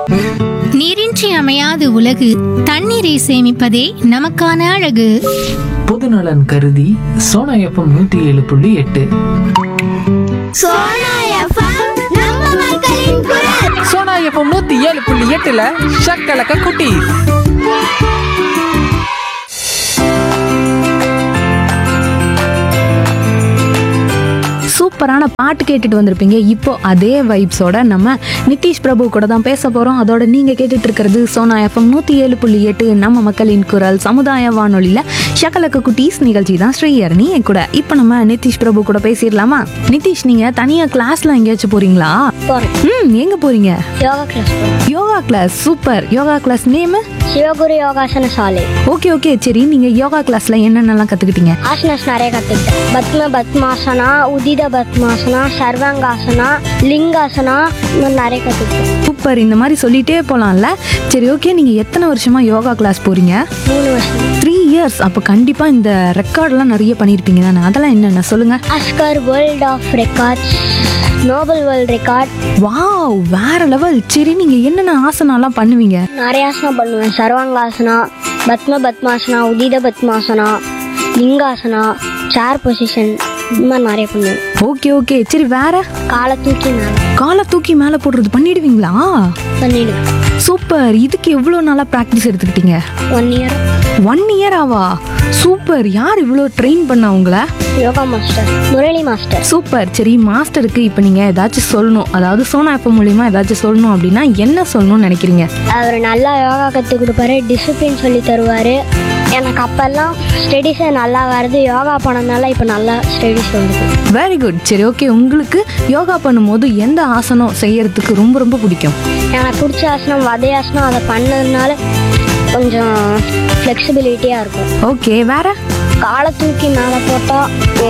நீரின்றி அமையாது உலகு தண்ணீரை சேமிப்பதே நமக்கான அழகு பொதுநலன் கருதி சோனா எஃப்எம் நூத்தி ஏழு புள்ளி எட்டு சோனா எஃப்எம் நம்ம மக்களின் குரல் சோனா எஃப்எம் நூத்தி ஏழு புள்ளி எட்டுல ஷக்கலக்க குட்டி சூப்பரான பாட்டு கேட்டுட்டு வந்திருப்பீங்க இப்போ அதே வைப்ஸோட நம்ம நிதிஷ் பிரபு கூட தான் பேச போகிறோம் அதோட நீங்கள் கேட்டுட்டு இருக்கிறது சோனா எஃப்எம் நூற்றி ஏழு புள்ளி எட்டு நம்ம மக்களின் குரல் சமுதாய வானொலியில் ஷக்கலக்க குட்டீஸ் நிகழ்ச்சி தான் ஸ்ரீயரணி என் கூட இப்போ நம்ம நிதிஷ் பிரபு கூட பேசிடலாமா நிதிஷ் நீங்கள் தனியாக கிளாஸ்லாம் எங்கேயாச்சும் போகிறீங்களா போறேன் ம் எங்கே போகிறீங்க யோகா கிளாஸ் போறேன் yoga class super yoga class name Sivaguru யோகாசன சாலை ஓகே ஓகே சரி நீங்கள் யோகா கிளாஸில் என்னென்னலாம் கற்றுக்கிட்டீங்க ஆசனாஸ் நிறைய கற்றுக்கிட்டேன் பத்ம பத்மாசனா உதித பத்மாசனா சர்வாங்காசனா லிங்காசனா இந்த மாதிரி நிறைய கற்றுக்கிட்டேன் சூப்பர் இந்த மாதிரி சொல்லிட்டே போகலாம்ல சரி ஓகே நீங்கள் எத்தனை வருஷமாக யோகா கிளாஸ் போகிறீங்க மூணு வருஷம் த்ரீ இயர்ஸ் அப்போ கண்டிப்பாக இந்த ரெக்கார்ட்லாம் நிறைய பண்ணியிருப்பீங்க தானே அதெல்லாம் என்னென்ன சொல்லுங்கள் அஸ்கர் world of records Nobel world record wow வேற லெவல் சரி நீங்கள் என்னென்ன ஆசனாலாம் பண்ணுவீங்க நிறைய ஆசனம் பண்ணுவேன் சர்வாங்காசனா பத்ம பத்மாசனா உதித பத்மாசனா லிங்காசனா சேர் பொசிஷன் இந்த மாதிரி நிறைய பண்ணுவேன் ஓகே ஓகே சரி வேற காலை தூக்கி மேலே காலை தூக்கி மேலே போடுறது பண்ணிடுவீங்களா பண்ணிடுவேன் சூப்பர் இதுக்கு எவ்வளோ நாளாக ப்ராக்டிஸ் எடுத்துக்கிட்டீங்க ஒன் இயர் ஒன் இயர் ஆவா சூப்பர் யார் இவ்வளோ ட்ரெயின் பண்ண உங்கள yoga master Murali master super சரி மாஸ்டருக்கு இப்போ நீங்கள் ஏதாச்சும் சொல்லணும் அதாவது சோனா ஆப் மூலியமா ஏதாச்சும் சொல்லணும் அப்படின்னா என்ன சொல்லணும்னு நினைக்கிறீங்க அவர் நல்லா யோகா கற்றுக் கொடுப்பாரு டிசிப்ளின் சொல்லி தருவார் எனக்கு அப்போல்லாம் ஸ்டடீஸே நல்லா வருது யோகா பண்ணதுனால இப்போ நல்லா ஸ்டடீஸ் வருது வெரி குட் சரி ஓகே உங்களுக்கு யோகா பண்ணும்போது எந்த ஆசனம் செய்யறதுக்கு ரொம்ப ரொம்ப பிடிக்கும் எனக்கு பிடிச்ச ஆசனம் வதையாசனம் அதை பண்ணதுனால கொஞ்சம் ஃப்ளெக்சிபிலிட்டியாக இருக்கும் ஓகே வேற காலை தூக்கி மேலே போட்டால்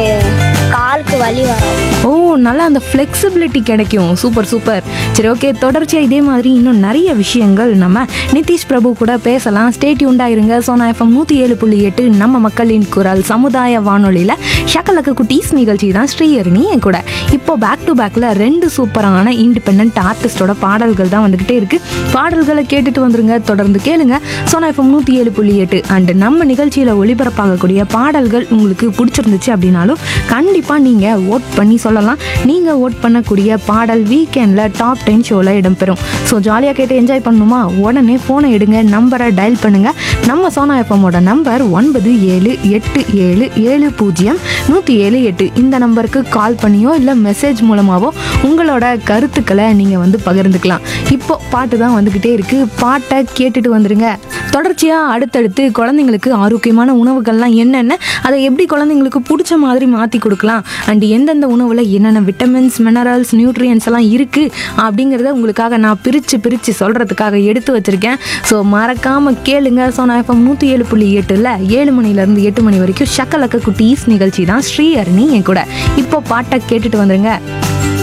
காலுக்கு வலி வராது ஓ நல்லா அந்த ஃப்ளெக்சிபிலிட்டி கிடைக்கும் சூப்பர் சூப்பர் சரி ஓகே தொடர்ச்சியாக இதே மாதிரி இன்னும் நிறைய விஷயங்கள் நம்ம நிதிஷ் பிரபு கூட பேசலாம் ஸ்டேட் இருங்க சோனா எஃப்எம் நூற்றி ஏழு புள்ளி எட்டு நம்ம மக்களின் குரல் சமுதாய வானொலியில் ஷக்கலக்க குட்டீஸ் நிகழ்ச்சி தான் ஸ்ரீஹரிணி என் கூட இப்போ பேக் டு பேக்கில் ரெண்டு சூப்பரான இண்டிபெண்ட் ஆர்டிஸ்டோட பாடல்கள் தான் வந்துக்கிட்டே இருக்கு பாடல்களை கேட்டுட்டு வந்துருங்க தொடர்ந்து கேளுங்க சோனா எஃப்எம் நூற்றி ஏழு புள்ளி எட்டு அண்ட் நம்ம நிகழ்ச்சியில் ஒளிபரப்பாகக்கூடிய பாடல்கள் உங்களுக்கு பிடிச்சிருந்துச்சு அப்படின்னாலும் கண்டிப்பாக நீங்கள் ஓட் பண்ணி சொல்லலாம் நீங்கள் ஓட் பண்ணக்கூடிய பாடல் வீக்கெண்டில் டாப் டென் ஷோவில் இடம்பெறும் ஸோ ஜாலியாக கேட்டு என்ஜாய் பண்ணணுமா உடனே ஃபோனை எடுங்க நம்பரை டயல் பண்ணுங்கள் நம்ம சோனா எஃப்எம்மோட நம்பர் ஒன்பது ஏழு எட்டு ஏழு ஏழு பூஜ்ஜியம் நூற்றி ஏழு எட்டு இந்த நம்பருக்கு கால் பண்ணியோ இல்லை மெசேஜ் மூலமாகவோ உங்களோட கருத்துக்களை நீங்கள் வந்து பகிர்ந்துக்கலாம் இப்போ பாட்டு தான் வந்துக்கிட்டே இருக்குது பாட்டை கேட்டுட்டு வந்துருங்க தொடர்ச்சியாக அடுத்தடுத்து குழந்தைங்களுக்கு ஆரோக்கியமான உணவுகள்லாம் என்னென்ன அதை எப்படி குழந்தைங்களுக்கு பிடிச்ச மாதிரி மாற்றி கொடுக்கலாம் அண்ட் எந்தெந்த உணவில் என்னென்ன விட்டமின்ஸ் மினரல்ஸ் நியூட்ரியன்ஸ் எல்லாம் இருக்குது அப்படிங்கிறத உங்களுக்காக நான் பிரித்து பிரித்து சொல்கிறதுக்காக எடுத்து வச்சுருக்கேன் ஸோ மறக்காமல் கேளுங்க ஸோ நான் இப்போ நூற்றி ஏழு புள்ளி எட்டில் ஏழு மணிலேருந்து எட்டு மணி வரைக்கும் ஷக்கலக்க குட்டீஸ் நிகழ்ச்சி தான் ஸ்ரீ அருணி என் கூட இப்போ பாட்டை கேட்டுட்டு வந்துருங்க